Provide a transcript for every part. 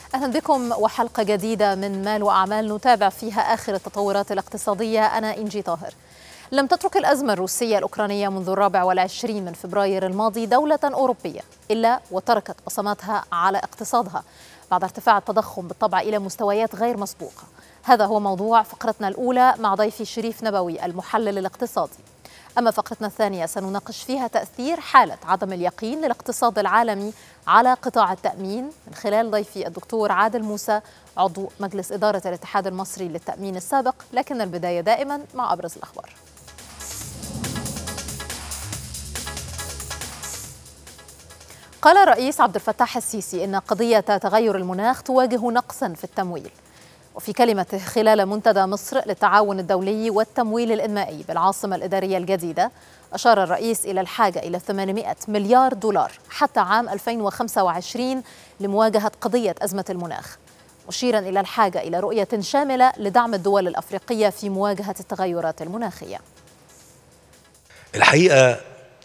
أهلا بكم وحلقة جديدة من مال وأعمال نتابع فيها آخر التطورات الاقتصادية أنا إنجي طاهر لم تترك الأزمة الروسية الأوكرانية منذ الرابع والعشرين من فبراير الماضي دولة أوروبية إلا وتركت بصماتها على اقتصادها بعد ارتفاع التضخم بالطبع إلى مستويات غير مسبوقة هذا هو موضوع فقرتنا الأولى مع ضيفي شريف نبوي المحلل الاقتصادي أما فقرتنا الثانية سنناقش فيها تأثير حالة عدم اليقين للاقتصاد العالمي على قطاع التأمين من خلال ضيفي الدكتور عادل موسى عضو مجلس إدارة الاتحاد المصري للتأمين السابق لكن البداية دائما مع أبرز الأخبار قال الرئيس عبد الفتاح السيسي إن قضية تغير المناخ تواجه نقصا في التمويل وفي كلمته خلال منتدى مصر للتعاون الدولي والتمويل الإنمائي بالعاصمة الإدارية الجديدة أشار الرئيس إلى الحاجة إلى 800 مليار دولار حتى عام 2025 لمواجهة قضية أزمة المناخ مشيرا إلى الحاجة إلى رؤية شاملة لدعم الدول الأفريقية في مواجهة التغيرات المناخية الحقيقة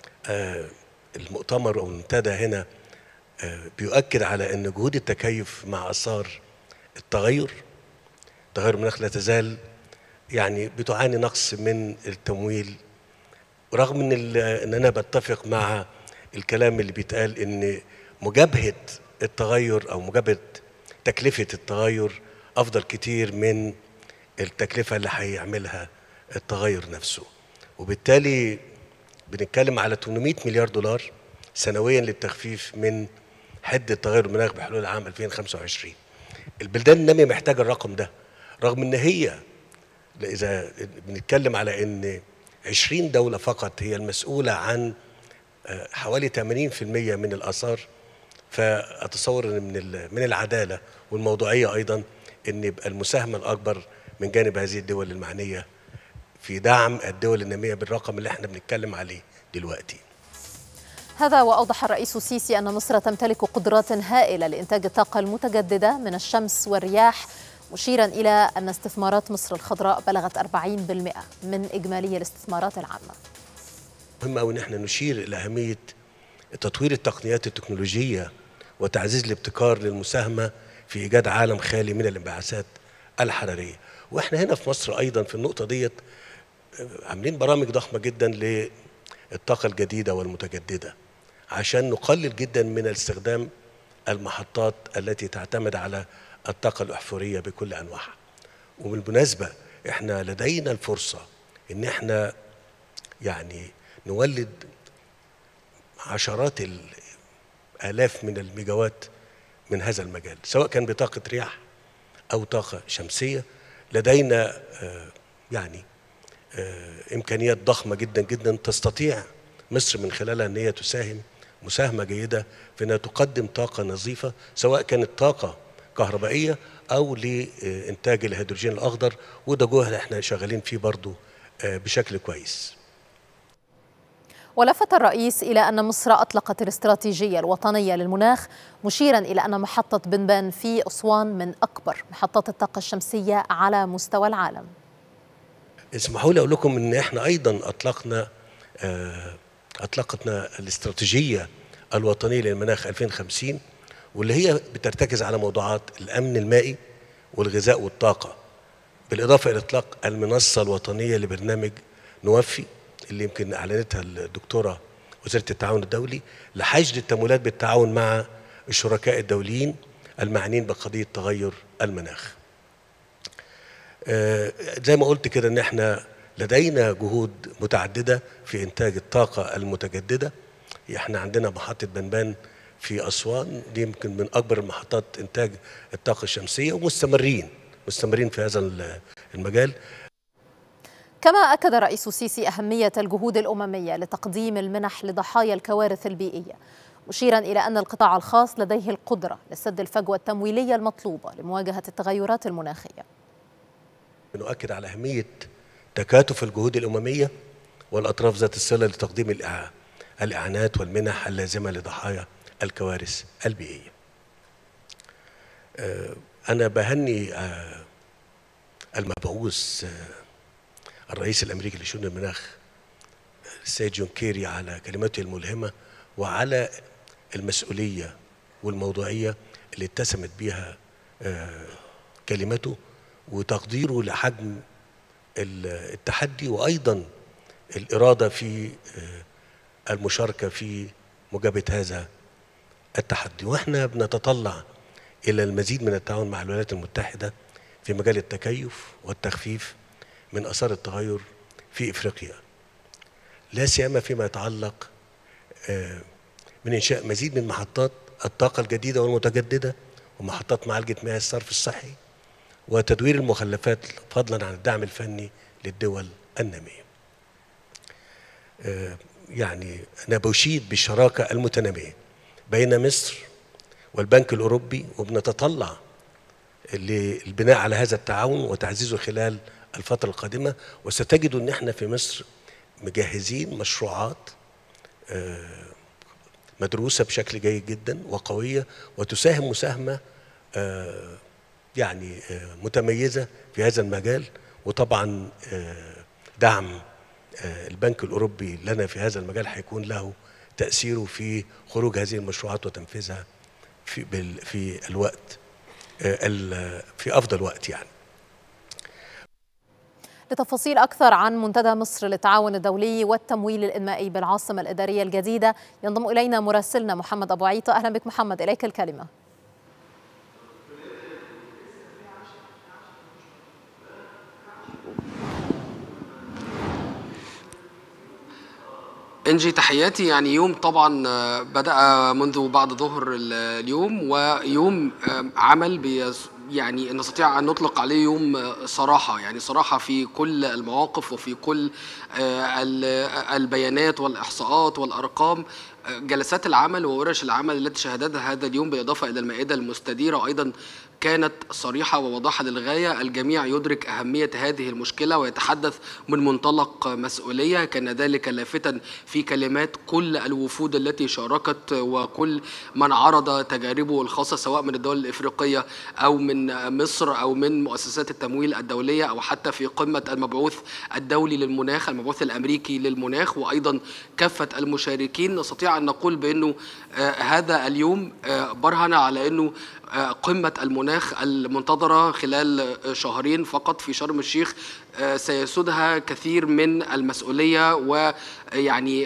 المؤتمر أو المنتدى هنا بيؤكد على أن جهود التكيف مع آثار التغير تغير المناخ لا تزال يعني بتعاني نقص من التمويل رغم ان ان انا بتفق مع الكلام اللي بيتقال ان مجابهه التغير او مجابهه تكلفه التغير افضل كتير من التكلفه اللي هيعملها التغير نفسه وبالتالي بنتكلم على 800 مليار دولار سنويا للتخفيف من حده تغير المناخ بحلول عام 2025 البلدان الناميه محتاجه الرقم ده رغم ان هي اذا بنتكلم على ان 20 دوله فقط هي المسؤوله عن حوالي 80% من الاثار فاتصور ان من من العداله والموضوعيه ايضا ان يبقى المساهمه الاكبر من جانب هذه الدول المعنيه في دعم الدول الناميه بالرقم اللي احنا بنتكلم عليه دلوقتي. هذا وأوضح الرئيس السيسي أن مصر تمتلك قدرات هائلة لإنتاج الطاقة المتجددة من الشمس والرياح مشيرا إلى أن استثمارات مصر الخضراء بلغت 40% من إجمالي الاستثمارات العامة مهم أوي إن احنا نشير إلى أهمية تطوير التقنيات التكنولوجية وتعزيز الابتكار للمساهمة في إيجاد عالم خالي من الانبعاثات الحرارية وإحنا هنا في مصر أيضا في النقطة ديت عاملين برامج ضخمة جدا للطاقة الجديدة والمتجددة عشان نقلل جدا من استخدام المحطات التي تعتمد على الطاقة الأحفورية بكل أنواعها وبالمناسبة احنا لدينا الفرصة ان احنا يعني نولد عشرات الآلاف من الميجاوات من هذا المجال سواء كان بطاقة رياح أو طاقة شمسية لدينا آه يعني آه إمكانيات ضخمة جدا جدا تستطيع مصر من خلالها أن هي تساهم مساهمة جيدة في أنها تقدم طاقة نظيفة سواء كانت طاقة كهربائيه او لانتاج الهيدروجين الاخضر وده جهد احنا شغالين فيه برضو بشكل كويس ولفت الرئيس إلى أن مصر أطلقت الاستراتيجية الوطنية للمناخ مشيرا إلى أن محطة بنبان في أسوان من أكبر محطات الطاقة الشمسية على مستوى العالم اسمحوا لي أقول لكم أن احنا أيضا أطلقنا أطلقتنا الاستراتيجية الوطنية للمناخ 2050 واللي هي بترتكز على موضوعات الامن المائي والغذاء والطاقه بالاضافه الى اطلاق المنصه الوطنيه لبرنامج نوفي اللي يمكن اعلنتها الدكتوره وزاره التعاون الدولي لحشد التمويلات بالتعاون مع الشركاء الدوليين المعنيين بقضيه تغير المناخ. آه زي ما قلت كده ان احنا لدينا جهود متعدده في انتاج الطاقه المتجدده احنا عندنا محطه بنبان في أسوان دي يمكن من أكبر المحطات إنتاج الطاقة الشمسية ومستمرين مستمرين في هذا المجال كما أكد الرئيس السيسي أهمية الجهود الأممية لتقديم المنح لضحايا الكوارث البيئية مشيرا إلى أن القطاع الخاص لديه القدرة لسد الفجوة التمويلية المطلوبة لمواجهة التغيرات المناخية نؤكد على أهمية تكاتف الجهود الأممية والأطراف ذات الصلة لتقديم الإعانات والمنح اللازمة لضحايا الكوارث البيئية أنا بهني المبعوث الرئيس الأمريكي لشؤون المناخ السيد جون كيري على كلماته الملهمة وعلى المسؤولية والموضوعية اللي اتسمت بها كلمته وتقديره لحجم التحدي وايضا الاراده في المشاركه في مجابهه هذا التحدي واحنا بنتطلع الى المزيد من التعاون مع الولايات المتحده في مجال التكيف والتخفيف من اثار التغير في افريقيا لا سيما فيما يتعلق من انشاء مزيد من محطات الطاقه الجديده والمتجدده ومحطات معالجه مياه الصرف الصحي وتدوير المخلفات فضلا عن الدعم الفني للدول الناميه. يعني انا بشيد بالشراكه المتناميه بين مصر والبنك الاوروبي وبنتطلع للبناء على هذا التعاون وتعزيزه خلال الفتره القادمه وستجدوا ان احنا في مصر مجهزين مشروعات مدروسه بشكل جيد جدا وقويه وتساهم مساهمه يعني متميزه في هذا المجال وطبعا دعم البنك الاوروبي لنا في هذا المجال هيكون له تاثيره في خروج هذه المشروعات وتنفيذها في في الوقت في افضل وقت يعني لتفاصيل أكثر عن منتدى مصر للتعاون الدولي والتمويل الإنمائي بالعاصمة الإدارية الجديدة ينضم إلينا مراسلنا محمد أبو عيطة أهلا بك محمد إليك الكلمة انجي تحياتي يعني يوم طبعا بدأ منذ بعد ظهر اليوم ويوم عمل يعني نستطيع أن نطلق عليه يوم صراحة يعني صراحة في كل المواقف وفي كل البيانات والإحصاءات والأرقام جلسات العمل وورش العمل التي شهدتها هذا اليوم بالإضافة إلى المائدة المستديرة أيضا كانت صريحة وواضحة للغاية الجميع يدرك أهمية هذه المشكلة ويتحدث من منطلق مسؤولية كان ذلك لافتا في كلمات كل الوفود التي شاركت وكل من عرض تجاربه الخاصة سواء من الدول الإفريقية أو من مصر أو من مؤسسات التمويل الدولية أو حتى في قمة المبعوث الدولي للمناخ المبعوث الأمريكي للمناخ وأيضا كافة المشاركين نستطيع أن نقول بأنه هذا اليوم برهن على أنه قمة المناخ المنتظرة خلال شهرين فقط في شرم الشيخ سيسودها كثير من المسؤولية ويعني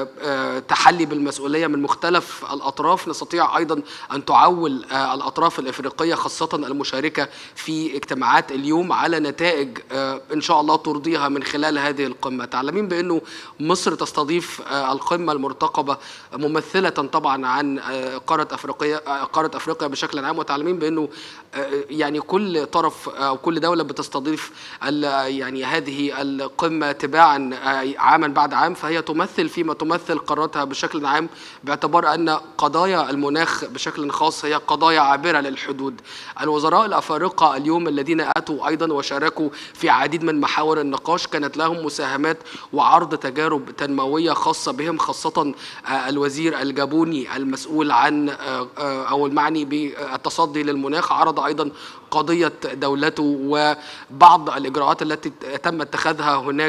تحلي بالمسؤولية من مختلف الأطراف نستطيع أيضا أن تعول الأطراف الإفريقية خاصة المشاركة في اجتماعات اليوم على نتائج إن شاء الله ترضيها من خلال هذه القمة تعلمين بأنه مصر تستضيف القمة المرتقبة ممثلة طبعا عن قارة أفريقيا قارة أفريقيا بشكل عام وتعلمين بأنه يعني كل طرف أو كل دولة بتستضيف يعني هذه القمة تباعا عاما بعد عام فهي تمثل فيما تمثل قاراتها بشكل عام باعتبار أن قضايا المناخ بشكل خاص هي قضايا عابرة للحدود الوزراء الأفارقة اليوم الذين أتوا أيضا وشاركوا في عديد من محاور النقاش كانت لهم مساهمات وعرض تجارب تنموية خاصة بهم خاصة الوزير الجابوني المسؤول عن أو المعني بالتصدي للمناخ عرض أيضا قضية دولته وبعض الإجراءات التي تم اتخاذها هناك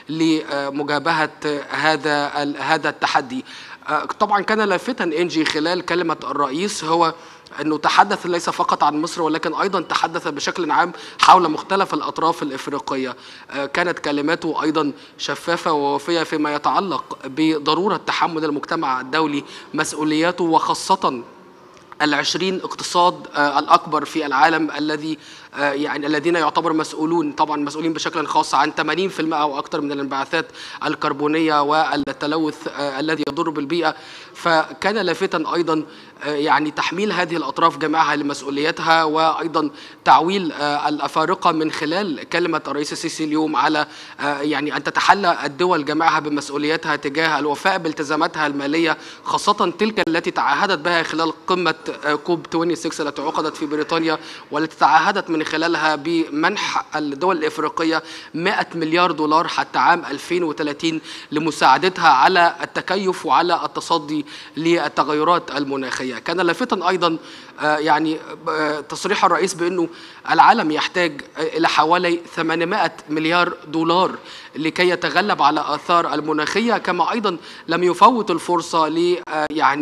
لمجابهة هذا هذا التحدي طبعا كان لافتا انجي خلال كلمة الرئيس هو انه تحدث ليس فقط عن مصر ولكن ايضا تحدث بشكل عام حول مختلف الاطراف الافريقيه كانت كلماته ايضا شفافه ووافيه فيما يتعلق بضروره تحمل المجتمع الدولي مسؤولياته وخاصه العشرين اقتصاد الأكبر في العالم الذي يعني الذين يعتبر مسؤولون طبعا مسؤولين بشكل خاص عن 80% أو أكثر من الانبعاثات الكربونية والتلوث الذي يضر بالبيئة فكان لافتا أيضا يعني تحميل هذه الأطراف جميعها لمسؤوليتها وأيضا تعويل الأفارقة من خلال كلمة الرئيس السيسي اليوم على يعني أن تتحلى الدول جميعها بمسؤوليتها تجاه الوفاء بالتزاماتها المالية خاصة تلك التي تعهدت بها خلال قمة كوب 26 التي عقدت في بريطانيا والتي تعهدت من خلالها بمنح الدول الإفريقية 100 مليار دولار حتى عام 2030 لمساعدتها على التكيف وعلى التصدي للتغيرات المناخية كان لافتا أيضا يعني تصريح الرئيس بأنه العالم يحتاج إلى حوالي 800 مليار دولار لكي يتغلب على آثار المناخية كما أيضا لم يفوت الفرصة ل يعني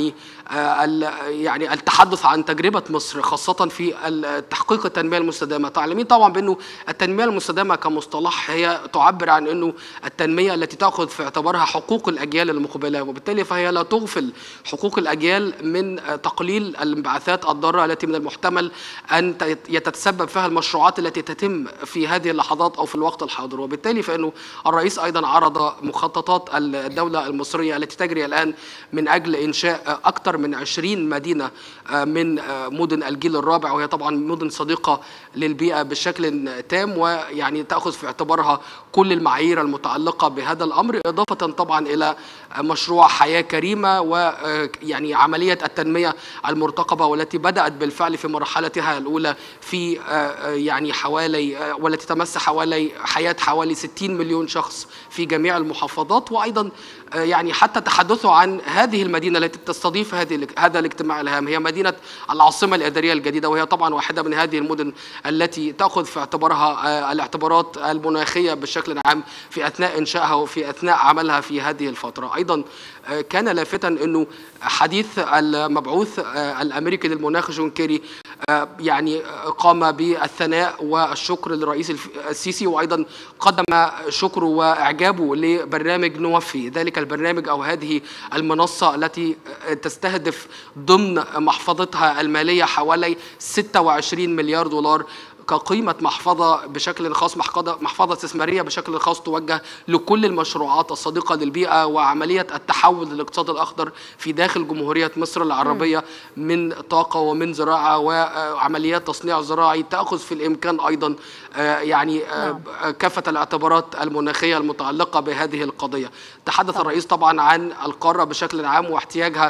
يعني التحدث عن تجربه مصر خاصه في تحقيق التنميه المستدامه تعلمين طبعا بانه التنميه المستدامه كمصطلح هي تعبر عن انه التنميه التي تاخذ في اعتبارها حقوق الاجيال المقبله وبالتالي فهي لا تغفل حقوق الاجيال من تقليل الانبعاثات الضاره التي من المحتمل ان يتسبب فيها المشروعات التي تتم في هذه اللحظات او في الوقت الحاضر وبالتالي فانه الرئيس ايضا عرض مخططات الدوله المصريه التي تجري الان من اجل انشاء اكثر من 20 مدينه من مدن الجيل الرابع وهي طبعا مدن صديقه للبيئه بشكل تام ويعني تاخذ في اعتبارها كل المعايير المتعلقه بهذا الامر اضافه طبعا الى مشروع حياه كريمه ويعني عمليه التنميه المرتقبه والتي بدات بالفعل في مرحلتها الاولى في يعني حوالي والتي تمس حوالي حياه حوالي 60 مليون شخص في جميع المحافظات وايضا يعني حتى تحدثوا عن هذه المدينه التي تستضيف هذه هذا الاجتماع الهام هي مدينه العاصمه الاداريه الجديده وهي طبعا واحده من هذه المدن التي تاخذ في اعتبارها الاعتبارات المناخيه بشكل عام في اثناء انشائها وفي اثناء عملها في هذه الفتره ايضا كان لافتا انه حديث المبعوث الامريكي للمناخ جون كيري يعني قام بالثناء والشكر للرئيس السيسي وايضا قدم شكره واعجابه لبرنامج نوفي ذلك البرنامج او هذه المنصه التي تستهدف ضمن محفظتها الماليه حوالي 26 مليار دولار كقيمة محفظة بشكل خاص محفظة محفظة استثمارية بشكل خاص توجه لكل المشروعات الصديقة للبيئة وعملية التحول للاقتصاد الأخضر في داخل جمهورية مصر العربية من طاقة ومن زراعة وعمليات تصنيع زراعي تأخذ في الإمكان أيضا يعني كافة الاعتبارات المناخية المتعلقة بهذه القضية تحدث الرئيس طبعا عن القارة بشكل عام واحتياجها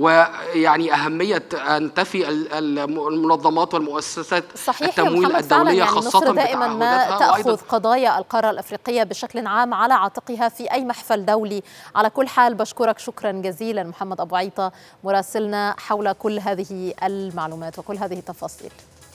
ويعني أهمية أن تفي المنظمات والمؤسسات صحيح التمويل الدولية يعني خاصة مصر دائما ما تأخذ قضايا القارة الأفريقية بشكل عام على عاتقها في أي محفل دولي على كل حال بشكرك شكرا جزيلا محمد أبو عيطة مراسلنا حول كل هذه المعلومات وكل هذه التفاصيل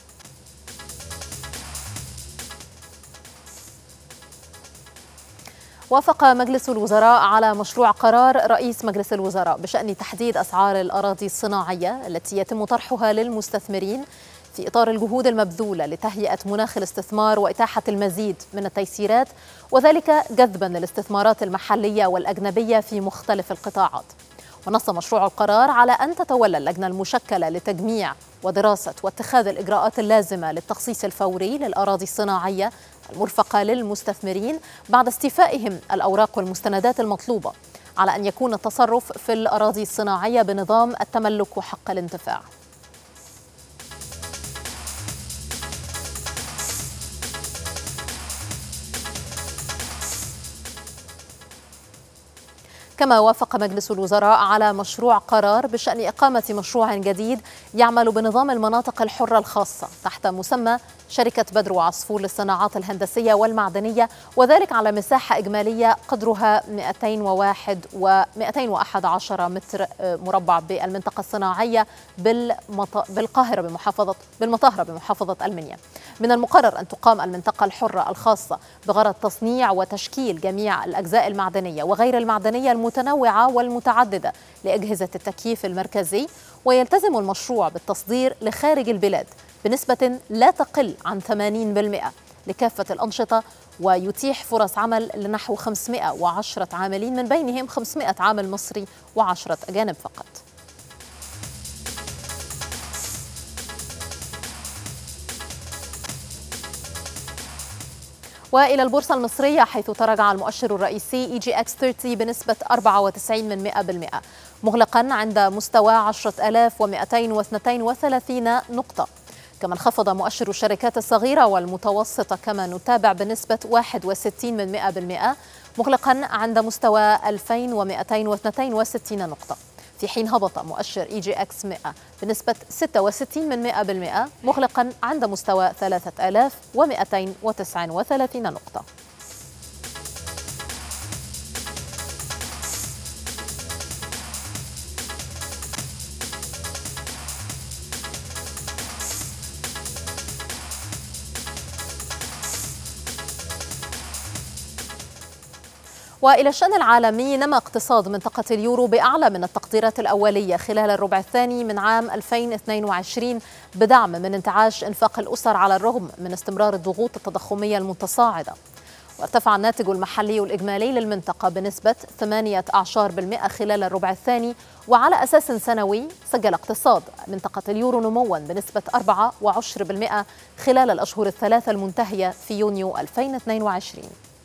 وافق مجلس الوزراء على مشروع قرار رئيس مجلس الوزراء بشأن تحديد أسعار الأراضي الصناعية التي يتم طرحها للمستثمرين في إطار الجهود المبذولة لتهيئة مناخ الاستثمار وإتاحة المزيد من التيسيرات وذلك جذبا للاستثمارات المحلية والأجنبية في مختلف القطاعات ونص مشروع القرار على أن تتولى اللجنة المشكلة لتجميع ودراسة واتخاذ الإجراءات اللازمة للتخصيص الفوري للأراضي الصناعية المرفقة للمستثمرين بعد استيفائهم الأوراق والمستندات المطلوبة على أن يكون التصرف في الأراضي الصناعية بنظام التملك وحق الانتفاع كما وافق مجلس الوزراء على مشروع قرار بشأن إقامة مشروع جديد يعمل بنظام المناطق الحرة الخاصة تحت مسمى شركة بدر وعصفور للصناعات الهندسية والمعدنية وذلك على مساحة إجمالية قدرها 201 و 211 متر مربع بالمنطقة الصناعية بالقاهرة بمحافظة بالمطاهرة بمحافظة المنيا من المقرر أن تقام المنطقة الحرة الخاصة بغرض تصنيع وتشكيل جميع الأجزاء المعدنية وغير المعدنية المتنوعة والمتعددة لأجهزة التكييف المركزي ويلتزم المشروع بالتصدير لخارج البلاد بنسبة لا تقل عن 80% لكافة الأنشطة ويتيح فرص عمل لنحو 510 عاملين من بينهم 500 عامل مصري وعشرة أجانب فقط والى البورصه المصريه حيث تراجع المؤشر الرئيسي اي جي اكس 30 بنسبه 94 من 100% مغلقا عند مستوى 10232 نقطه كما انخفض مؤشر الشركات الصغيره والمتوسطه كما نتابع بنسبه 61 من 100% مغلقا عند مستوى 2262 نقطه في حين هبط مؤشر اي جي اكس 100 بنسبة 66 من 100% مغلقا عند مستوى 3239 نقطة والى الشان العالمي نما اقتصاد منطقه اليورو باعلى من التقديرات الاوليه خلال الربع الثاني من عام 2022 بدعم من انتعاش انفاق الاسر على الرغم من استمرار الضغوط التضخميه المتصاعده. وارتفع الناتج المحلي الإجمالي للمنطقة بنسبة 18% خلال الربع الثاني وعلى أساس سنوي سجل اقتصاد منطقة اليورو نموا بنسبة 24% خلال الأشهر الثلاثة المنتهية في يونيو 2022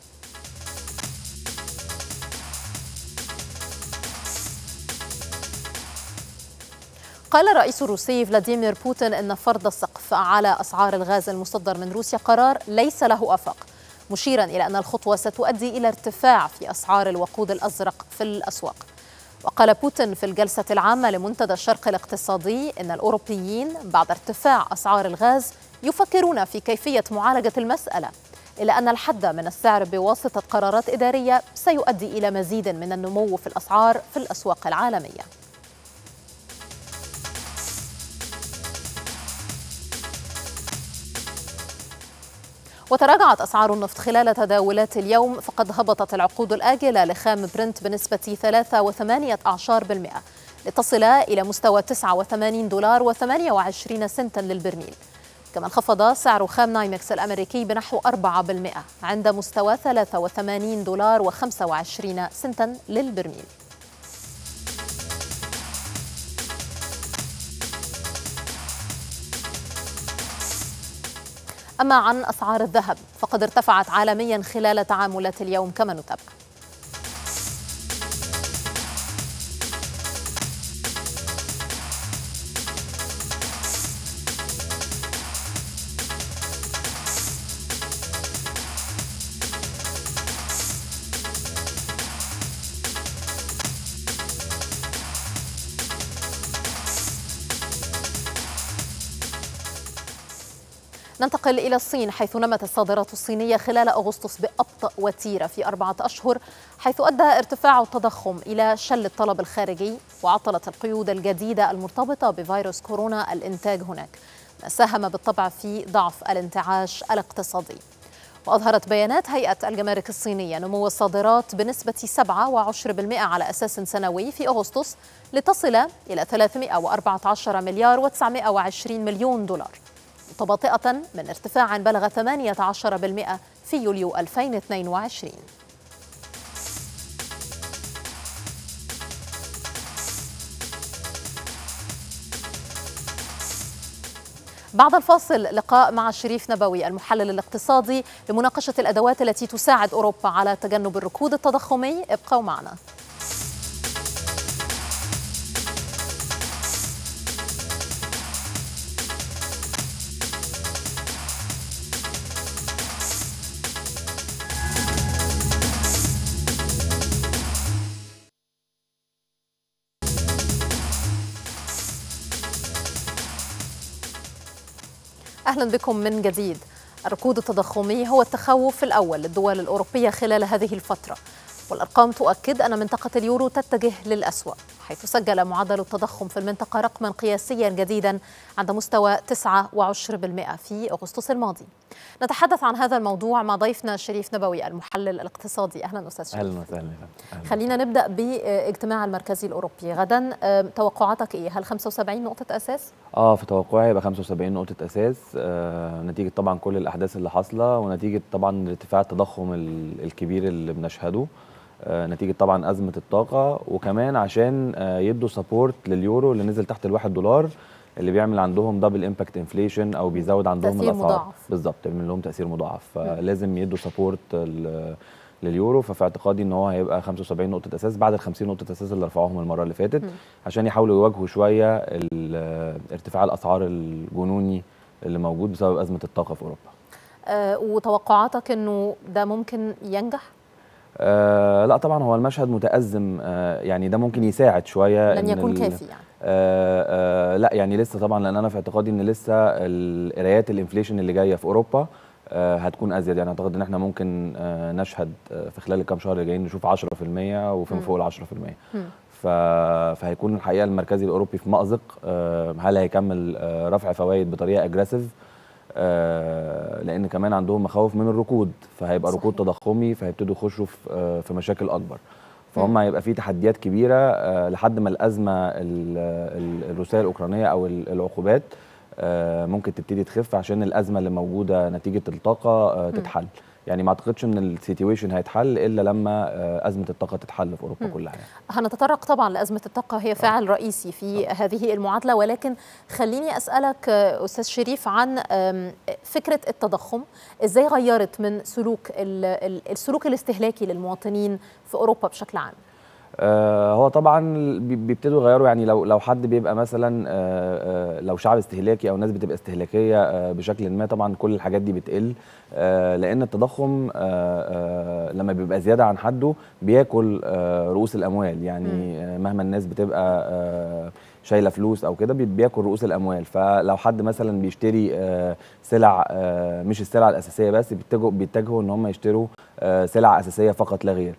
قال الرئيس الروسي فلاديمير بوتين ان فرض السقف على اسعار الغاز المصدر من روسيا قرار ليس له افق مشيرا الى ان الخطوه ستؤدي الى ارتفاع في اسعار الوقود الازرق في الاسواق وقال بوتين في الجلسه العامه لمنتدى الشرق الاقتصادي ان الاوروبيين بعد ارتفاع اسعار الغاز يفكرون في كيفيه معالجه المساله الا ان الحد من السعر بواسطه قرارات اداريه سيؤدي الى مزيد من النمو في الاسعار في الاسواق العالميه وتراجعت أسعار النفط خلال تداولات اليوم فقد هبطت العقود الآجلة لخام برنت بنسبة 3.18% لتصل إلى مستوى 89 دولار و28 سنتا للبرميل كما انخفض سعر خام نايمكس الأمريكي بنحو 4% عند مستوى 83 دولار و25 سنتا للبرميل أما عن أسعار الذهب فقد ارتفعت عالميا خلال تعاملات اليوم كما نتابع ننتقل إلى الصين حيث نمت الصادرات الصينية خلال أغسطس بأبطأ وتيرة في أربعة أشهر حيث أدى ارتفاع التضخم إلى شل الطلب الخارجي وعطلت القيود الجديدة المرتبطة بفيروس كورونا الإنتاج هناك ما ساهم بالطبع في ضعف الانتعاش الاقتصادي وأظهرت بيانات هيئة الجمارك الصينية نمو الصادرات بنسبة 27% على أساس سنوي في أغسطس لتصل إلى 314 مليار و920 مليون دولار متباطئة من ارتفاع بلغ 18% في يوليو 2022 بعد الفاصل لقاء مع شريف نبوي المحلل الاقتصادي لمناقشة الأدوات التي تساعد أوروبا على تجنب الركود التضخمي ابقوا معنا اهلا بكم من جديد. الركود التضخمي هو التخوف الاول للدول الاوروبيه خلال هذه الفتره، والارقام تؤكد ان منطقه اليورو تتجه للاسوء، حيث سجل معدل التضخم في المنطقه رقما قياسيا جديدا عند مستوى 29% في اغسطس الماضي. نتحدث عن هذا الموضوع مع ضيفنا شريف نبوي المحلل الاقتصادي، اهلا استاذ شريف. اهلا وسهلا خلينا نبدا باجتماع المركزي الاوروبي غدا توقعاتك ايه هل 75 نقطه اساس اه في توقعي هيبقى 75 نقطه اساس آه نتيجه طبعا كل الاحداث اللي حاصله ونتيجه طبعا ارتفاع التضخم الكبير اللي بنشهده آه نتيجه طبعا ازمه الطاقه وكمان عشان آه يدوا سبورت لليورو اللي نزل تحت الواحد دولار اللي بيعمل عندهم دبل امباكت انفليشن او بيزود عندهم تأثير الاسعار مضاعف. بالظبط بيعمل لهم تاثير مضاعف فلازم يدوا سبورت لليورو ففي اعتقادي ان هو هيبقى 75 نقطه اساس بعد ال 50 نقطه اساس اللي رفعوهم المره اللي فاتت عشان يحاولوا يواجهوا شويه ال- ارتفاع الاسعار الجنوني اللي موجود بسبب ازمه الطاقه في اوروبا آه وتوقعاتك انه ده ممكن ينجح آه لا طبعا هو المشهد متازم آه يعني ده ممكن يساعد شويه لن إن يكون ال- كافي يعني آه آه لا يعني لسه طبعا لان انا في اعتقادي ان لسه القرايات الانفليشن اللي جايه في اوروبا آه هتكون ازيد يعني اعتقد ان احنا ممكن آه نشهد آه في خلال الكام شهر اللي جايين نشوف 10% وفي مم. فوق ال 10% مم. ف... فهيكون الحقيقه المركزي الاوروبي في مأزق آه هل هيكمل آه رفع فوائد بطريقه اجريسيف آه، لان كمان عندهم مخاوف من الركود فهيبقى صحيح. ركود تضخمي فهيبتدوا يخشوا في آه، في مشاكل اكبر فهم هيبقى في تحديات كبيره آه، لحد ما الازمه ال- ال- الروسيه الاوكرانيه او ال- العقوبات آه، ممكن تبتدي تخف عشان الازمه اللي موجوده نتيجه الطاقه آه، تتحل يعني ما اعتقدش ان السيتويشن هيتحل الا لما آه، ازمه الطاقه تتحل في اوروبا كلها يعني. هنتطرق طبعا لأزمة الطاقة هي فاعل رئيسي في هذه المعادلة ولكن خليني أسألك آه، أستاذ شريف عن آم، فكرة التضخم إزاي غيرت من سلوك ال- ال- السلوك الاستهلاكي للمواطنين في أوروبا بشكل عام آه، هو طبعا بي- بيبتدوا يغيروا يعني لو لو حد بيبقى مثلا آه، آه، لو شعب استهلاكي او ناس بتبقى استهلاكيه آه، بشكل ما طبعا كل الحاجات دي بتقل آه، لان التضخم آه، آه، لما بيبقى زياده عن حده بياكل آه، رؤوس الاموال يعني آه، مهما الناس بتبقى آه، شايله فلوس او كده بي- بياكل رؤوس الاموال فلو حد مثلا بيشتري آه، سلع آه، مش السلع الاساسيه بس بيتجهوا بيتجهوا ان هم يشتروا آه، سلع اساسيه فقط لا غير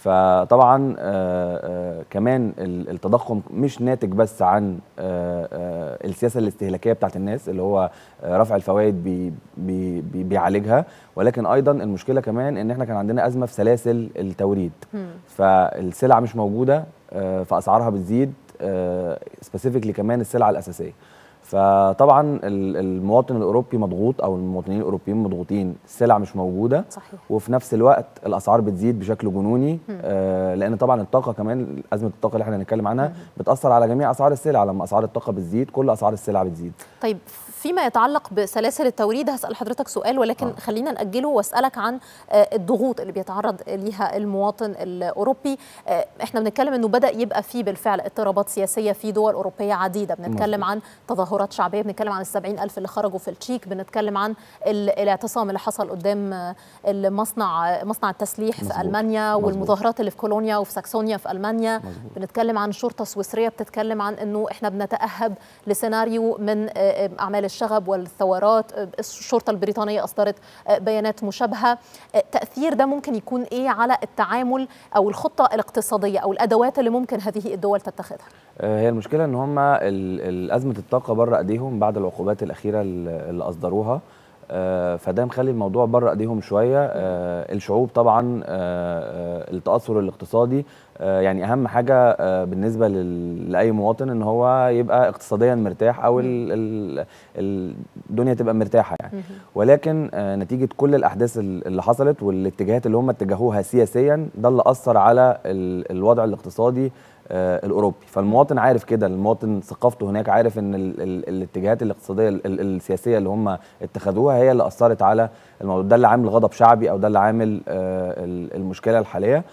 فطبعا آه، آه، كمان ال- التضخم مش ناتج بس عن آه، آه، السياسه الاستهلاكيه بتاعت الناس اللي هو آه، رفع الفوائد بي بي بي بيعالجها ولكن ايضا المشكله كمان ان احنا كان عندنا ازمه في سلاسل التوريد فالسلع مش موجوده آه، فاسعارها بتزيد سبيسيفيكلي كمان السلع الاساسيه فطبعا ال- المواطن الاوروبي مضغوط او المواطنين الاوروبيين مضغوطين السلع مش موجوده صحيح وفي نفس الوقت الاسعار بتزيد بشكل جنوني آه لان طبعا الطاقه كمان ازمه الطاقه اللي احنا هنتكلم عنها بتاثر على جميع اسعار السلع لما اسعار الطاقه بتزيد كل اسعار السلع بتزيد طيب فيما يتعلق بسلاسل التوريد هسأل حضرتك سؤال ولكن آه. خلينا نأجله وأسألك عن آه، الضغوط اللي بيتعرض ليها المواطن الأوروبي آه، احنا بنتكلم أنه بدأ يبقى فيه بالفعل اضطرابات سياسية في دول أوروبية عديدة بنتكلم مظبوط. عن تظاهرات شعبية بنتكلم عن السبعين ألف اللي خرجوا في التشيك بنتكلم عن ال- الاعتصام اللي حصل قدام آه، المصنع آه، مصنع التسليح في مظبوط. ألمانيا مظبوط. والمظاهرات اللي في كولونيا وفي ساكسونيا في ألمانيا مظبوط. بنتكلم عن شرطة سويسرية بتتكلم عن أنه إحنا بنتأهب لسيناريو من آه، آه، أعمال الشغب والثورات آه، الشرطة البريطانية أصدرت آه، بيانات مشابهة آه، تأثير ده ممكن يكون إيه على التعامل أو الخطة الاقتصادية أو الأدوات اللي ممكن هذه الدول تتخذها آه، هي المشكله ان هم ازمه الطاقه بره ايديهم بعد العقوبات الاخيره اللي اللي اصدروها آه، فده مخلي الموضوع بره ايديهم شويه آه، الشعوب طبعا آه، آه، التاثر الاقتصادي آه، يعني اهم حاجه آه، بالنسبه لل- لاي مواطن ان هو يبقى اقتصاديا مرتاح او ال- ال- ال- الدنيا تبقى مرتاحه يعني ولكن آه، نتيجه كل الاحداث ال- اللي حصلت والاتجاهات اللي هم اتجهوها سياسيا ده اللي اثر على ال- الوضع الاقتصادي آه، الاوروبي فالمواطن عارف كده المواطن ثقافته هناك عارف ان ال ال الاتجاهات الاقتصاديه ال ال السياسيه اللي هم اتخذوها هي اللي اثرت على الموضوع ده اللي عامل غضب شعبي او ده اللي عامل آه، ال- المشكله الحاليه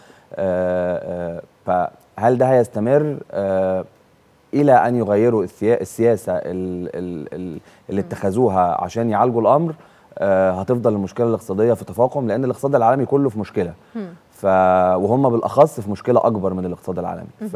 آه، آه، فهل ده هيستمر آه، الى ان يغيروا السيا- السياسه ال- ال- ال- اللي اتخذوها عشان يعالجوا الامر آه، هتفضل المشكله الاقتصاديه في تفاقم لان الاقتصاد العالمي كله في مشكله ف وهم بالاخص في مشكله اكبر من الاقتصاد العالمي ف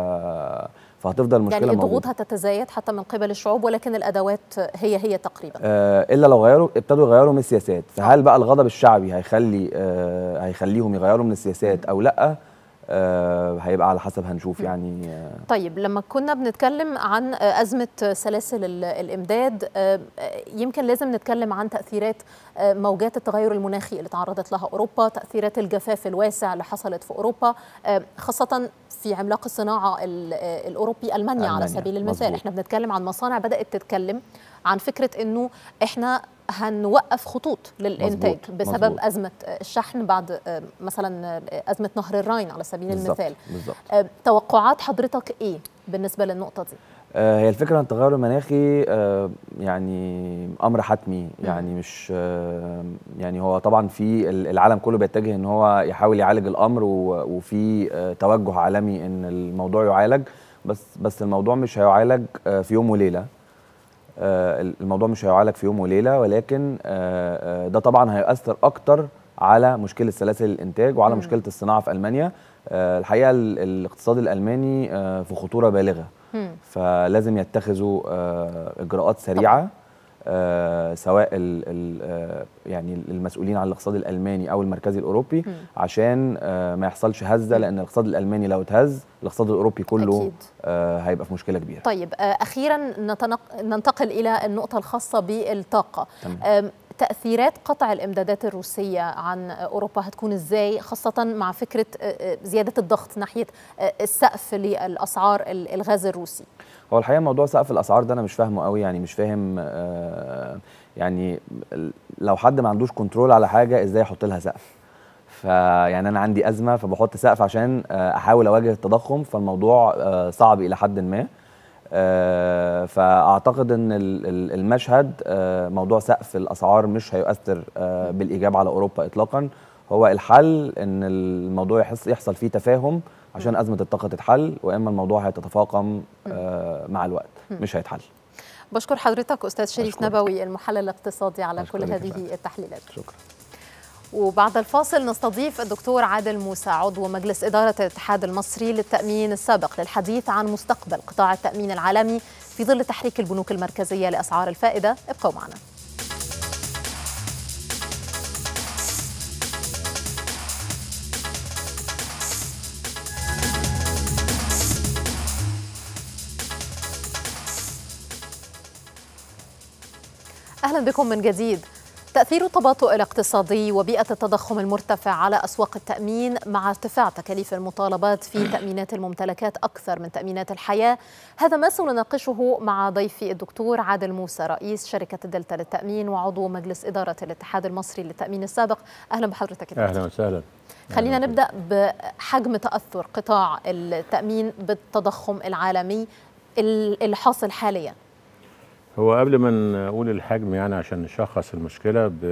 فهتفضل المشكله يعني الضغوط موجودة. هتتزايد حتى من قبل الشعوب ولكن الأدوات هي هي تقريبا آه الا لو غيروا ابتدوا يغيروا من السياسات فهل بقى الغضب الشعبي هيخلي آه هيخليهم يغيروا من السياسات او لا آه هيبقى على حسب هنشوف يعني آه طيب لما كنا بنتكلم عن أزمة سلاسل ال- الإمداد آه، يمكن لازم نتكلم عن تأثيرات آه، موجات التغير المناخي اللي تعرضت لها أوروبا تأثيرات الجفاف الواسع اللي حصلت في أوروبا آه، خاصة في عملاق الصناعة ال- آه، الأوروبي ألمانيا على ألمانيا، سبيل المثال مظبوط. احنا بنتكلم عن مصانع بدأت تتكلم عن فكرة أنه احنا هنوقف خطوط للإنتاج مظبوط، بسبب مظبوط. أزمة الشحن بعد آه، مثلا آه، أزمة نهر الراين على سبيل بالظبط المثال بالظبط آه، توقعات حضرتك ايه بالنسبه للنقطه دي آه، هي الفكره ان التغير المناخي آه، يعني امر حتمي يعني مش آه، يعني هو طبعا في ال- العالم كله بيتجه ان هو يحاول يعالج الامر و- وفي آه، توجه عالمي ان الموضوع يعالج بس بس الموضوع مش هيعالج آه، في يوم وليله آه، الموضوع مش هيعالج في يوم وليله ولكن آه، آه، ده طبعا هيأثر اكتر على مشكله سلاسل الانتاج وعلى مم. مشكله الصناعه في المانيا آه، الحقيقه ال- الاقتصاد الالماني آه، في خطوره بالغه مم. فلازم يتخذوا آه، اجراءات سريعه آه، سواء ال ال آه، يعني المسؤولين عن الاقتصاد الالماني او المركزي الاوروبي عشان آه، ما يحصلش هزه لان الاقتصاد الالماني لو اتهز الاقتصاد الاوروبي كله أكيد. آه، هيبقى في مشكله كبيره طيب آه، اخيرا نتنق... ننتقل الى النقطه الخاصه بالطاقه تمام. آم، تاثيرات قطع الامدادات الروسيه عن اوروبا هتكون ازاي خاصه مع فكره آه، آه، زياده الضغط ناحيه آه، السقف للاسعار ال- الغاز الروسي هو الحقيقه موضوع سقف الاسعار ده انا مش فاهمه قوي يعني مش فاهم آه، يعني ال- لو حد ما عندوش كنترول على حاجه ازاي يحط لها سقف فيعني انا عندي ازمه فبحط سقف عشان آه، احاول اواجه التضخم فالموضوع آه، صعب الى حد ما آه، فاعتقد ان ال- ال- المشهد آه، موضوع سقف الاسعار مش هيؤثر آه، بالايجاب على اوروبا اطلاقا هو الحل ان الموضوع يحس يحصل فيه تفاهم عشان ازمه الطاقه تتحل واما الموضوع هيتفاقم آه، مع الوقت مش هيتحل بشكر حضرتك استاذ شريف أشكرك. نبوي المحلل الاقتصادي على كل أشكرك يا هذه فندم. التحليلات شكرا وبعد الفاصل نستضيف الدكتور عادل موسى عضو مجلس إدارة الاتحاد المصري للتأمين السابق للحديث عن مستقبل قطاع التأمين العالمي في ظل تحريك البنوك المركزية لأسعار الفائدة ابقوا معنا أهلا بكم من جديد تأثير التباطؤ الاقتصادي وبيئة التضخم المرتفع على أسواق التأمين مع ارتفاع تكاليف المطالبات في تأمينات الممتلكات أكثر من تأمينات الحياة هذا ما سنناقشه مع ضيفي الدكتور عادل موسى رئيس شركة الدلتا للتأمين وعضو مجلس إدارة الاتحاد المصري للتأمين السابق أهلا بحضرتك يا دكتور. اهلا وسهلا خلينا أهلاً نبدأ بحجم تأثر قطاع التأمين بالتضخم العالمي ال- الحاصل حاليا هو قبل ما نقول الحجم يعني عشان نشخص المشكله ب...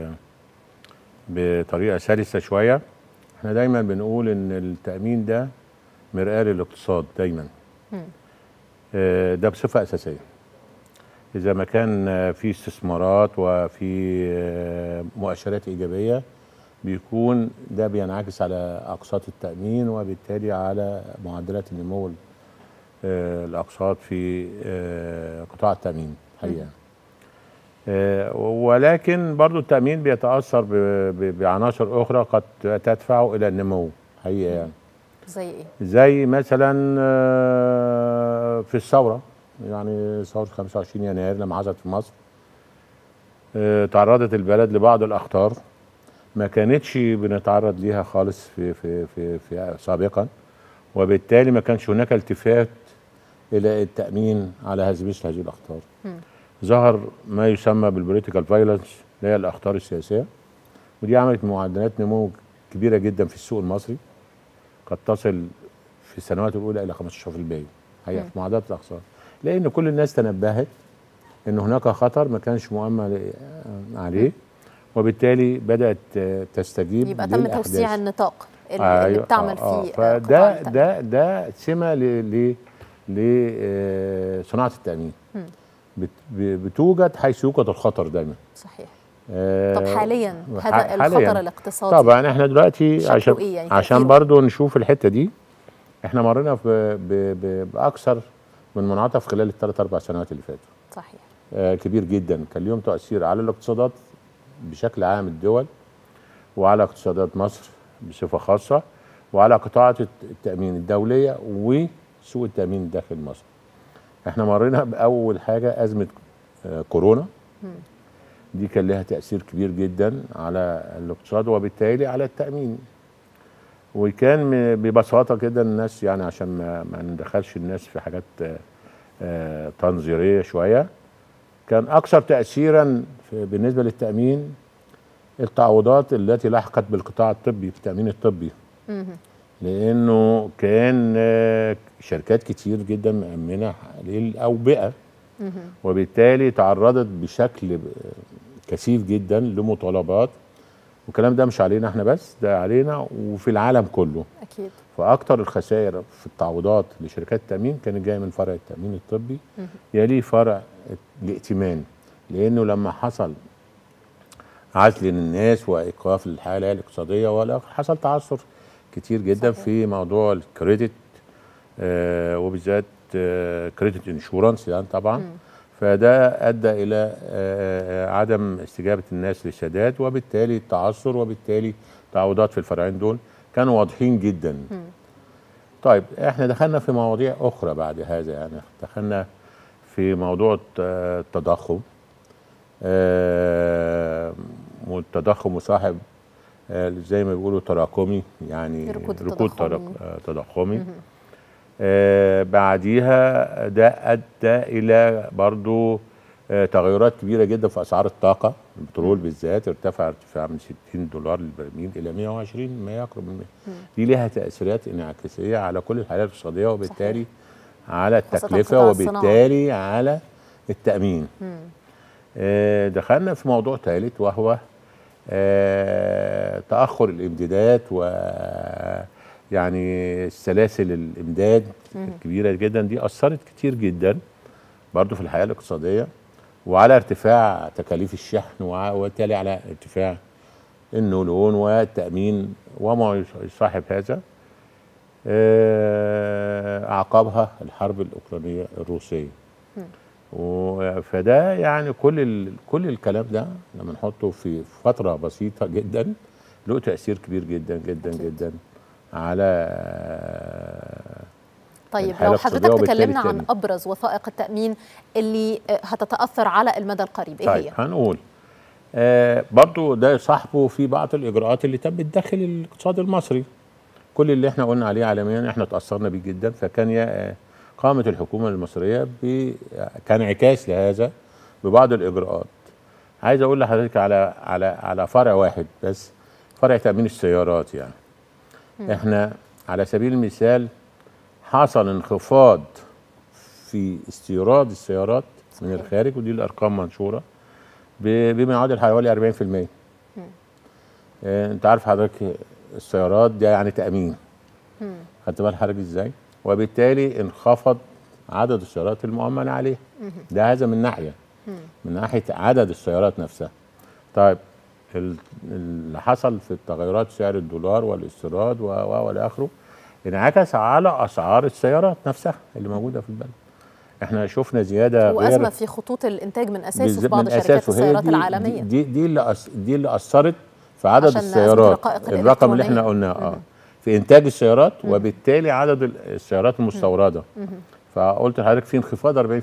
بطريقه سلسه شويه احنا دايما بنقول ان التامين ده مرآة للاقتصاد دايما آه، ده بصفه اساسيه اذا ما كان آه، في استثمارات وفي آه، مؤشرات ايجابيه بيكون ده بينعكس على اقساط التامين وبالتالي على معدلات النمو آه، الاقساط في آه، قطاع التامين حقيقه آه، ولكن برضو التامين بيتاثر ب- ب- بعناصر اخرى قد تدفعه الى النمو حقيقه يعني زي إيه؟ زي مثلا آه، في الثوره يعني ثوره 25 يناير لما حصلت في مصر آه، تعرضت البلد لبعض الاخطار ما كانتش بنتعرض ليها خالص في في في, في سابقا وبالتالي ما كانش هناك التفات الى التامين على هذه مثل هذه الاخطار ظهر ما يسمى بالبوليتيكال فايلنس اللي هي الاخطار السياسيه ودي عملت معدلات نمو كبيره جدا في السوق المصري قد تصل في السنوات الاولى الى 15% حقيقه في معدلات الاخسار لان كل الناس تنبهت ان هناك خطر ما كانش مؤمن عليه وبالتالي بدات آه، تستجيب يبقى تم للأحداث. توسيع النطاق اللي اللي بتعمل فيه آه، قطاع فده التأمين. ده ده سمه ل ل لصناعه التامين بت ب- بتوجد حيث يوجد الخطر دايما صحيح آه، طب حاليا ح- هذا حالياً. الخطر الاقتصادي طبعا احنا دلوقتي شكله عشان إيه يعني عشان تأثيره؟ برضو نشوف الحته دي احنا مرينا ب ب ب باكثر من منعطف خلال الثلاث اربع سنوات اللي فاتوا صحيح آه كبير جدا كان ليهم تاثير على الاقتصادات بشكل عام الدول وعلى اقتصادات مصر بصفه خاصه وعلى قطاعات الت- التامين الدوليه وسوق التامين داخل مصر احنا مرينا باول حاجه ازمه آه كورونا دي كان لها تاثير كبير جدا على الاقتصاد وبالتالي على التامين وكان م- ببساطه كده الناس يعني عشان ما, ما ندخلش الناس في حاجات آه، آه، تنظيريه شويه كان اكثر تاثيرا في- بالنسبه للتامين التعويضات التي لحقت بالقطاع الطبي في التامين الطبي لانه كان آه، شركات كتير جدا مأمنه للاوبئه وبالتالي تعرضت بشكل آه، كثيف جدا لمطالبات والكلام ده مش علينا احنا بس ده علينا وفي العالم كله اكيد فاكتر الخسائر في التعويضات لشركات التامين كانت جايه من فرع التامين الطبي يليه فرع الائتمان لانه لما حصل عزل للناس وايقاف الحاله الاقتصاديه ولا حصل تعثر كتير جدا صحيح. في موضوع الكريدت آه وبالذات آه كريدت انشورنس يعني طبعا فده ادى الى آه، عدم استجابه الناس للسداد وبالتالي التعثر وبالتالي تعويضات في الفرعين دول كانوا واضحين جدا طيب احنا دخلنا في مواضيع اخرى بعد هذا يعني دخلنا في موضوع الت- التضخم آه، والتضخم مصاحب آه، زي ما بيقولوا تراكمي يعني ركود ركود تضخمي. تراك- آه، تضخمي آه، بعديها ده ادى الى برضو آه، تغيرات كبيره جدا في اسعار الطاقه البترول بالذات ارتفع ارتفاع من 60 دولار للبرميل الى 120 ما يقرب من 100 دي لها تاثيرات انعكاسيه على كل الحالات الاقتصاديه وبالتالي على خاصة التكلفه قطاع الصناعة. وبالتالي على التامين آه، دخلنا في موضوع ثالث وهو آه، تاخر الامدادات و يعني سلاسل الامداد الكبيره جدا دي اثرت كتير جدا برضو في الحياه الاقتصاديه وعلى ارتفاع تكاليف الشحن وع- وبالتالي على ارتفاع النولون والتامين وما يصاحب هذا آه، اعقبها الحرب الاوكرانيه الروسيه و- فده يعني كل ال... كل الكلام ده لما نحطه في فتره بسيطه جدا له تاثير كبير جدا جدا جدا على طيب الحالة لو الاقتصادية حضرتك وبالتالي تكلمنا عن التأمين. ابرز وثائق التامين اللي آه، هتتاثر على المدى القريب ايه طيب هي؟ هنقول آه برضو ده صاحبه في بعض الاجراءات اللي تمت داخل الاقتصاد المصري كل اللي احنا قلنا عليه عالميا احنا تاثرنا بيه جدا فكان يا آه، قامت الحكومه المصريه ب كانعكاس لهذا ببعض الاجراءات عايز اقول لحضرتك على على على فرع واحد بس فرع تامين السيارات يعني احنا على سبيل المثال حصل انخفاض في استيراد السيارات من الخارج ودي الارقام منشوره ب- بما يعادل حوالي 40% آه، انت عارف حضرتك السيارات دي يعني تامين خدت بال حضرتك ازاي وبالتالي انخفض عدد السيارات المؤمن عليها ده هذا من ناحيه من ناحيه عدد السيارات نفسها طيب ال- اللي حصل في التغيرات سعر الدولار والاستيراد و و والى اخره انعكس على اسعار السيارات نفسها اللي موجوده في البلد احنا شفنا زياده وازمه غير في خطوط الانتاج من اساسه في بالذات بعض من شركات أساسه. هي السيارات دي- العالميه دي دي اللي أس دي اللي اثرت في عدد عشان أزمة السيارات الرقائق الرقم اللي احنا الإلكترونية. قلناه اه في انتاج السيارات وبالتالي عدد ال- السيارات المستورده فقلت لحضرتك في انخفاض 40%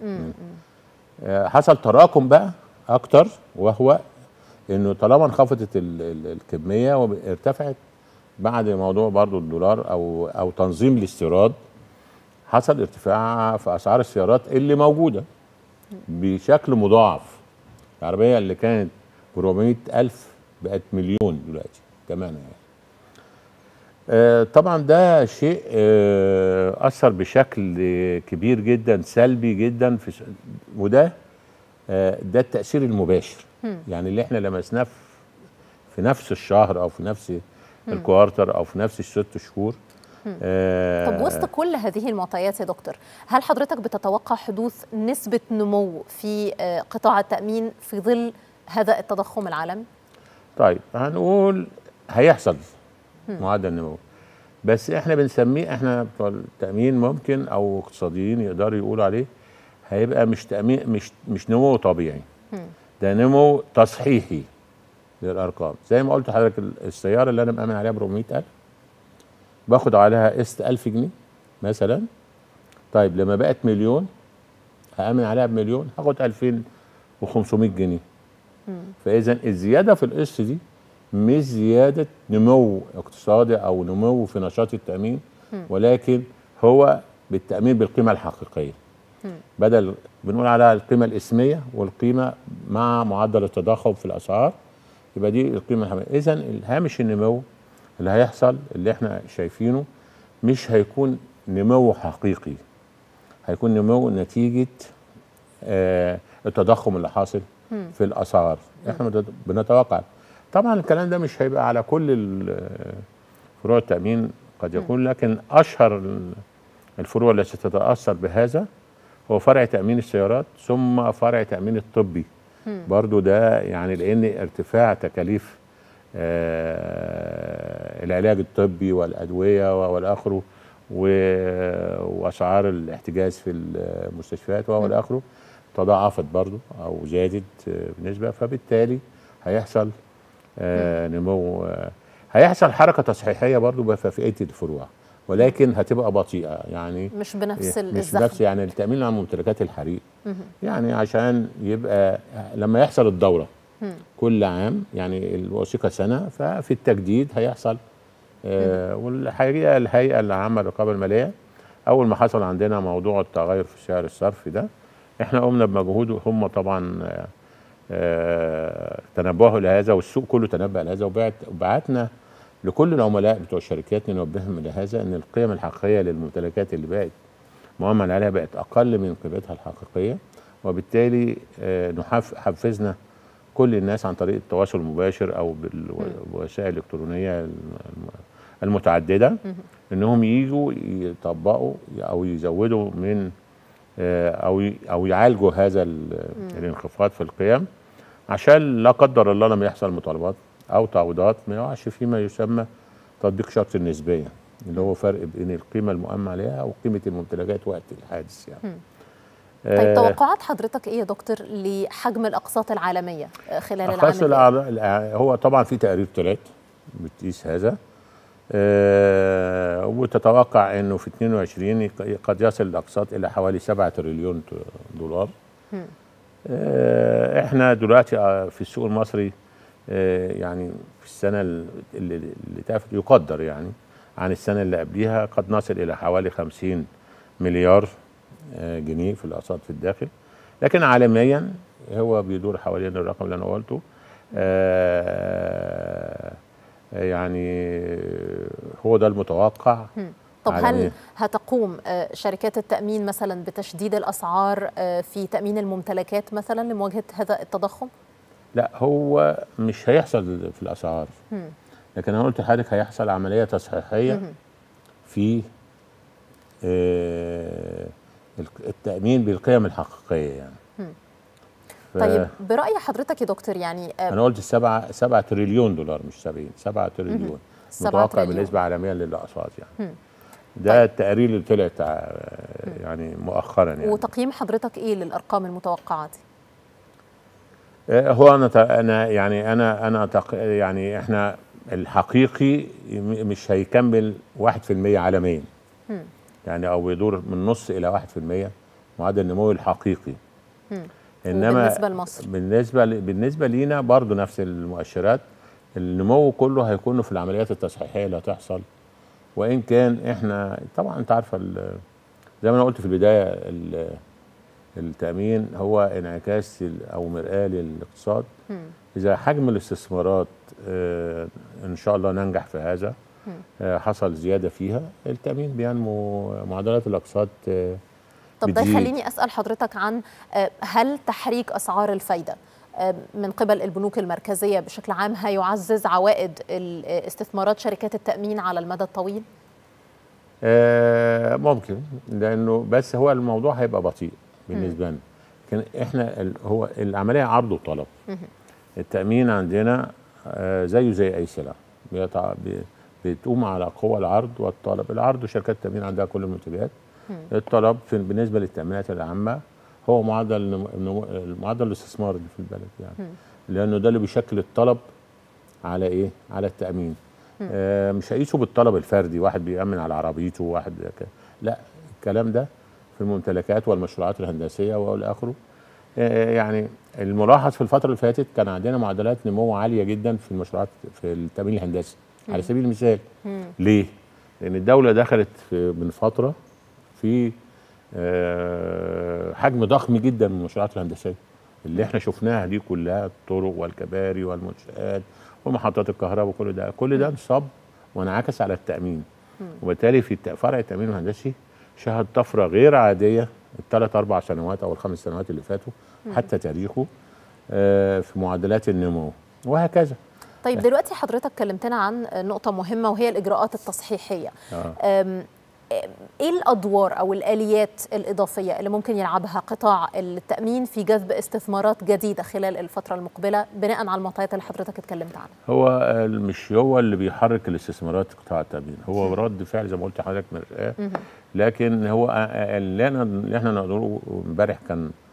آه، حصل تراكم بقى اكتر وهو انه طالما انخفضت ال- ال- الكميه وارتفعت بعد موضوع برضو الدولار او او تنظيم الاستيراد حصل ارتفاع في اسعار السيارات اللي موجوده بشكل مضاعف العربيه اللي كانت ب 400 الف بقت مليون دلوقتي كمان يعني آه، طبعا ده شيء آه، اثر بشكل كبير جدا سلبي جدا في س- وده آه، ده التاثير المباشر يعني اللي احنا لمسناه في- في نفس الشهر او في نفس الكوارتر او في نفس الست شهور آه، طب وسط كل هذه المعطيات يا دكتور هل حضرتك بتتوقع حدوث نسبه نمو في آه، قطاع التامين في ظل هذا التضخم العالمي طيب هنقول هيحصل معدل نمو بس احنا بنسميه احنا بتوع التامين ممكن او اقتصاديين يقدروا يقولوا عليه هيبقى مش تامين مش مش نمو طبيعي ده نمو تصحيحي للارقام زي ما قلت لحضرتك ال- السياره اللي انا مأمن عليها ب 400000 باخد عليها قسط 1000 جنيه مثلا طيب لما بقت مليون هأمن عليها بمليون هاخد 2500 جنيه فاذا الزياده في القسط دي مش زياده نمو اقتصادي او نمو في نشاط التامين ولكن هو بالتامين بالقيمه الحقيقيه بدل بنقول عليها القيمه الاسميه والقيمه مع معدل التضخم في الاسعار يبقى دي القيمه الحقيقيه اذا الهامش النمو اللي هيحصل اللي احنا شايفينه مش هيكون نمو حقيقي هيكون نمو نتيجه آه التضخم اللي حاصل في الاسعار احنا بنت- بنتوقع طبعا الكلام ده مش هيبقى على كل ال- فروع التامين قد يكون لكن اشهر ال- الفروع التي تتاثر بهذا هو فرع تامين السيارات ثم فرع تامين الطبي برضو ده يعني لان ارتفاع تكاليف آه العلاج الطبي والادويه والاخره و- واسعار الاحتجاز في المستشفيات والى اخره تضاعفت برضو او زادت آه، بنسبه فبالتالي هيحصل آه نمو آه هيحصل حركه تصحيحيه برضو بفئه الفروع ولكن هتبقى بطيئه يعني مش بنفس مش الزخم نفس يعني التامين على ممتلكات الحريق يعني عشان يبقى لما يحصل الدوره كل عام يعني الوثيقه سنه ففي التجديد هيحصل آه والحقيقه الهيئه العامه للرقابه الماليه اول ما حصل عندنا موضوع التغير في سعر الصرف ده احنا قمنا بمجهود هم طبعا آه، آه، تنبهوا لهذا والسوق كله تنبه لهذا وبعت وبعتنا لكل العملاء بتوع الشركات ننبههم لهذا ان القيم الحقيقيه للممتلكات اللي بقت مؤمن عليها بقت اقل من قيمتها الحقيقيه وبالتالي آه، نحف حفزنا كل الناس عن طريق التواصل المباشر او بالوسائل الالكترونيه الم- المتعدده انهم يجوا يطبقوا او يزودوا من آه، او ي- او يعالجوا هذا ال- الانخفاض في القيم عشان لا قدر الله لما يحصل مطالبات او تعويضات ما يقعش فيما يسمى تطبيق شرط النسبيه اللي هو فرق بين القيمه المؤمن عليها وقيمه الممتلكات وقت الحادث يعني طيب آه، توقعات حضرتك ايه يا دكتور لحجم الاقساط العالميه آه، خلال العام أقصى الجاي؟ الأعضاء- الأع- هو طبعا في تقارير طلعت بتقيس هذا آه وتتوقع انه في 22 يق- قد يصل الاقساط الى حوالي 7 تريليون ت- دولار آه احنا دلوقتي آه، في السوق المصري آه يعني في السنه ال- اللي, اللي تافت يقدر يعني عن السنه اللي قبليها قد نصل الى حوالي 50 مليار آه، جنيه في الاقساط في الداخل لكن عالميا هو بيدور حوالين الرقم اللي انا قلته آه، يعني هو ده المتوقع طب عالمياً. هل هتقوم آه، شركات التامين مثلا بتشديد الاسعار آه، في تامين الممتلكات مثلا لمواجهه هذا التضخم لا هو مش هيحصل في الاسعار لكن انا قلت لحضرتك هيحصل عمليه تصحيحيه في آه، الك- التامين بالقيم الحقيقيه يعني ف- طيب براي حضرتك يا دكتور يعني آه، انا قلت 7 7 تريليون دولار مش 70 7 تريليون سبعة متوقع تريليون. بالنسبه عالميا للاقساط يعني ده التقارير اللي طلعت آه، يعني مؤخرا يعني وتقييم حضرتك ايه للارقام المتوقعه دي آه، هو انا ت- انا يعني انا انا تق- يعني احنا الحقيقي م- مش هيكمل 1% عالميا يعني او بيدور من نص الى 1% معدل النمو الحقيقي انما وبالنسبة لمصر؟ بالنسبه ل- بالنسبه لينا برضو نفس المؤشرات النمو كله هيكون في العمليات التصحيحيه اللي هتحصل وان كان احنا طبعا انت عارفه ال- زي ما انا قلت في البدايه ال- التامين هو انعكاس ال- او مرآه للاقتصاد اذا حجم الاستثمارات آه، ان شاء الله ننجح في هذا آه، حصل زياده فيها التامين بينمو معدلات الاقساط آه، طب ده بتزيد. يخليني اسال حضرتك عن آه، هل تحريك اسعار الفايده آه، من قبل البنوك المركزيه بشكل عام هيعزز عوائد ال- آه، استثمارات شركات التامين على المدى الطويل آه، ممكن لانه بس هو الموضوع هيبقى بطيء بالنسبه لنا لكن احنا ال- هو العمليه عرض وطلب التامين عندنا آه، زيه زي اي سلعه بيتع- بي- بتقوم على قوى العرض والطلب العرض وشركات التامين عندها كل المنتجات الطلب في بالنسبه للتامينات العامه هو معدل النمو- النمو- معدل الاستثمار اللي في البلد يعني لانه ده اللي بيشكل الطلب على ايه على التامين آه مش هيقيسوا بالطلب الفردي واحد بيامن على عربيته واحد ك... لا الكلام ده في الممتلكات والمشروعات الهندسيه والى اخره آه يعني الملاحظ في الفتره اللي فاتت كان عندنا معدلات نمو عاليه جدا في المشروعات في التامين الهندسي على سبيل المثال ليه لان الدوله دخلت في من فتره في آه، حجم ضخم جدا من المشروعات الهندسيه اللي احنا شفناها دي كلها الطرق والكباري والمنشآت ومحطات الكهرباء وكل ده كل ده انصب وانعكس على التامين وبالتالي في الت- فرع التامين الهندسي شهد طفره غير عاديه الثلاث اربع سنوات او الخمس سنوات اللي فاتوا حتى تاريخه آه، في معدلات النمو وهكذا طيب دلوقتي حضرتك كلمتنا عن نقطة مهمة وهي الإجراءات التصحيحية آه. أم، إيه الأدوار أو الآليات الإضافية اللي ممكن يلعبها قطاع التأمين في جذب استثمارات جديدة خلال الفترة المقبلة بناء على المعطيات اللي حضرتك اتكلمت عنها هو آه، مش هو اللي بيحرك الاستثمارات قطاع التامين هو رد فعل زي ما قلت لحضرتك مرآة لكن هو آه، آه، اللي انا اللي احنا نقدره امبارح كان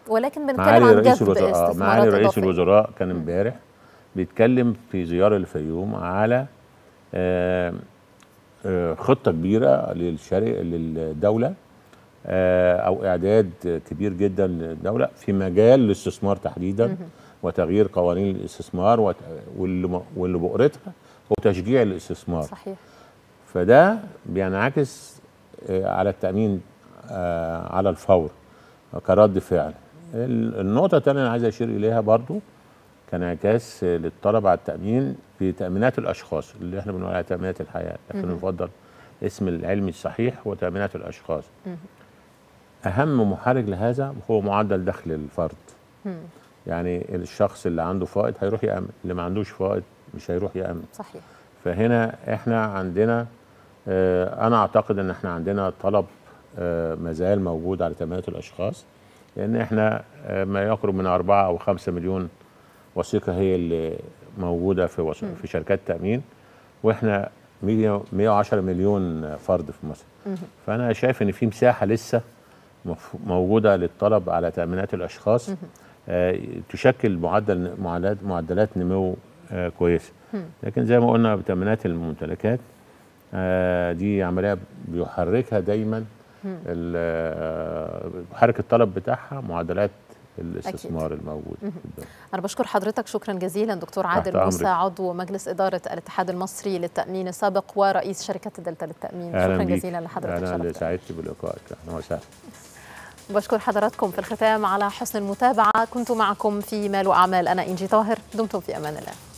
ولكن بنتكلم معالي عن رئيس جذب الوزراء آه، استثمارات معالي رئيس إضافية. الوزراء كان امبارح بيتكلم في زياره للفيوم على آه، آه، خطه كبيره للشرق للدوله آه، او اعداد كبير جدا للدوله في مجال الاستثمار تحديدا وتغيير قوانين الاستثمار وت- واللي م- واللي بؤرتها هو تشجيع الاستثمار صحيح فده بينعكس آه، على التأمين آه، على الفور كرد فعل ال- النقطة الثانية اللي عايز أشير إليها برضو كانعكاس آه، للطلب على التأمين في تأمينات الأشخاص اللي احنا بنقول عليها تأمينات الحياة لكن يفضل اسم العلمي الصحيح هو تأمينات الأشخاص أهم محرك لهذا هو معدل دخل الفرد يعني الشخص اللي عنده فائض هيروح يأمن اللي ما عندوش فائض مش هيروح يأمن صحيح فهنا احنا عندنا اه انا اعتقد ان احنا عندنا طلب اه ما زال موجود على تأمينات الاشخاص لان احنا اه ما يقرب من أربعة او خمسة مليون وثيقة هي اللي موجودة في وث... في شركات تأمين واحنا 100 110 مليون فرد في مصر فانا شايف ان في مساحة لسه مف- موجودة للطلب على تأمينات الاشخاص آه، تشكل معدل معدلات معدلات نمو آه، كويسه لكن زي ما قلنا بتأمينات الممتلكات آه، دي عمليه بيحركها دايما ال- آه، بيحرك الطلب بتاعها معدلات الاستثمار الموجود في الدولة. أنا بشكر حضرتك شكرا جزيلا دكتور تحت عادل أمرك. موسى عضو مجلس إدارة الاتحاد المصري للتأمين السابق ورئيس شركة دلتا للتأمين اهلا شكرا بيك. جزيلا لحضرتك انا اللي شرفتنا. سعدت بلقائك اهلا وسهلا بشكر حضراتكم في الختام على حسن المتابعة كنت معكم في مال وأعمال أنا إنجي طاهر دمتم في أمان الله